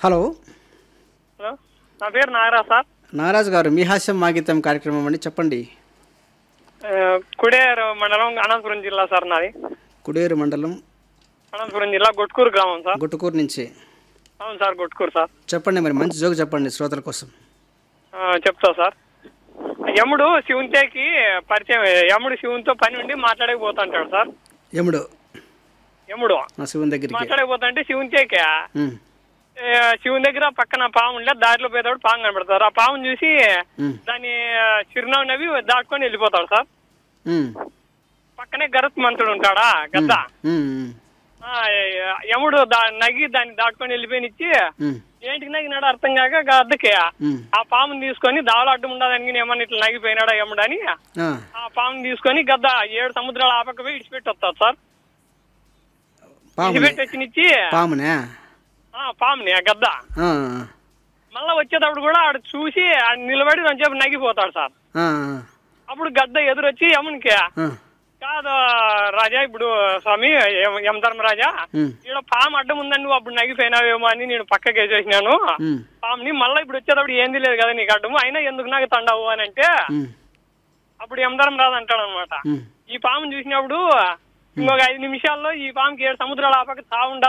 Hello hello నా పేరు Nagaraj sir Nagaraju గారు మీ హాస్యం మాగితం కార్యక్రమం అండి చెప్పండి ఆ, కుడేరు మండలం అనంతపురం జిల్లా సార్ నాది కుడేరు మండలం అనంతపురం జిల్లా గొట్కూరు గ్రామం సార్ గుట్టుకూరు నుంచి అవును సార్ గొట్కూరు సార్ చెప్పండి మరి మంచి జోక్ చెప్పండి శ్రోతల కోసం ఆ, చెప్తా సార్ యముడు శివునితోకి పరిచయం యముడు శివునితో పని ఉండి మాట్లాడకపోతుంటాడు సార్ యముడు యముడు మా శివుని దగ్గరికి మాట్లాడకపోతుంటే శివునితోకి ఉమ్, ఏ, శివుని దగ్గర పక్కన పాము ఉండే దారిలో పోయేటప్పుడు పాము కనబడతారు ఆ పాముని చూసి ఉమ్, దాన్ని ఆ, చిరునవ్వు నవ్వి దాటుకొని వెళ్ళిపోతాడు సార్ ఉమ్, పక్కనే గరత్ మంత్రుడు ఉంటాడా గద్ద ఉమ్, ఉమ్, ఆ, యముడు దా నగి దాన్ని దాటుకొని వెళ్ళిపోయినిచ్చి ఉమ్, ఏంటికి నగినాడు అర్థం కాక గద్దకి ఉమ్, ఆ పాముని తీసుకొని దావలో అడ్డం ఉండదని ఏమన్నా ఇట్లా నగిపోయినాడా యముడు అని ఆ, ఆ పాముని తీసుకొని గద్ద ఏడు సముద్రాల ఆపక పోయి ఇడిచిపెట్టి వస్తారు సార్ పామునే ఇడిచిపెట్టి వచ్చినిచ్చి పామునే ఆ పాముని ఆ గద్ద ఆ, మళ్ళా వచ్చేటప్పుడు కూడా ఆడు చూసి ఆడు నిలబడి కొంచెంసేపు నగిపోతాడు సార్ ఆ, అప్పుడు గద్ద ఎదురొచ్చి యమునికి ఆ, కాదు రాజా ఇప్పుడు స్వామి యమ- యమధర్మరాజా ఉమ్, ఈడ పాము అడ్డం ఉందని నువ్వు అప్పుడు నగిపోయినావేమో అని నేను పక్కకి వేసేసినాను ఉమ్, పాముని మళ్ళీ ఇప్పుడు వచ్చేటప్పుడు ఏంది లేదు కదా నీకు అడ్డము అయినా ఎందుకు నాకు తండవు అని అంటే ఉమ్, అప్పుడు యమధర్మరాజు అంటాడు అనమాట ఉమ్. ఈ పాముని చూసినప్పుడు ఇంకొక ఐదు నిమిషాల్లో ఈ పాముకి ఏడు సముద్రాల ఆపక తా